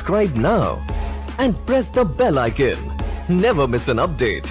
Subscribe now and press the bell icon. Never miss an update.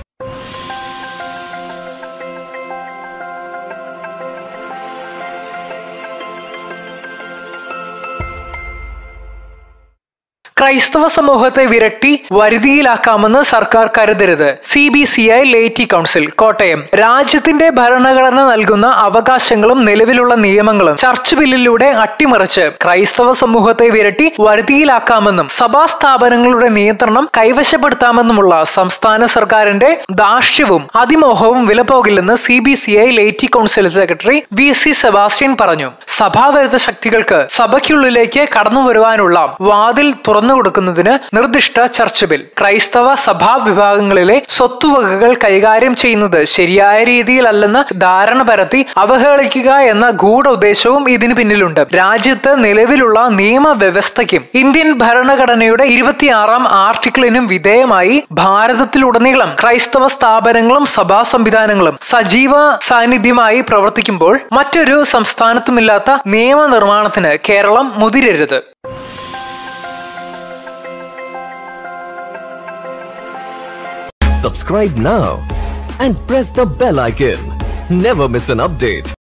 ക്രൈസ്തവ സമൂഹത്തെ വിരട്ടി വരുതിയിലാക്കാമെന്ന് സർക്കാർ കരുതരുത് C B C I laity council Kottayam രാജ്യത്തിന്റെ ഭരണഘടന നൽകുന്ന അവകാശങ്ങളും നിലവിലുള്ള നിയമങ്ങളും ചർച്ച് ബില്ലിലൂടെ അട്ടിമറിച്ച് ക്രൈസ്തവ സമൂഹത്തെ വിരട്ടി വരുതിയിലാക്കാമെന്നും സഭാ സ്ഥാപനങ്ങളുടെ നിയന്ത്രണം കൈവശപ്പെടുത്താമെന്നുമുള്ള സംസ്ഥാന സർക്കാരിന്റെ ദാർഷ്ട്യവും അതിമോഹവും വിലപോകില്ലെന്ന് C B C I laity council secretary V C Sebastian പറഞ്ഞു സഭാവിരുദ്ധ ശക്തികൾക്ക് സഭയ്ക്കുള്ളിലേക്ക് കടന്നു വരുവാനുള്ള വാതിൽ തുറന്നു കൊടുക്കുന്നതിന് നിർദ്ദിഷ്ട ചർച്ച് ബിൽ ക്രൈസ്തവ സഭാ വിഭാഗങ്ങളിലെ സ്വത്തുവകകൾ കൈകാര്യം ചെയ്യുന്നത് ശരിയായ രീതിയിലല്ലെന്ന് ധാരണ പരത്തി അവഹേളിക്കുക എന്ന ഗൂഢ ഉദ്ദേശവും ഇതിന് പിന്നിലുണ്ട് രാജ്യത്ത് നിലവിലുള്ള നിയമവ്യവസ്ഥയ്ക്കും ഇന്ത്യൻ ഭരണഘടനയുടെ ഇരുപത്തിയാറാം ആർട്ടിക്കിളിനും വിധേയമായി ഭാരതത്തിലുടനീളം ക്രൈസ്തവ സ്ഥാപനങ്ങളും സഭാ സംവിധാനങ്ങളും സജീവ സാന്നിധ്യമായി പ്രവർത്തിക്കുമ്പോൾ മറ്റൊരു സംസ്ഥാനത്തുമില്ലാത്ത നിയമനിർമ്മാണത്തിന് Keralam മുതിരരുത് Subscribe now and press the bell icon. Never miss an update.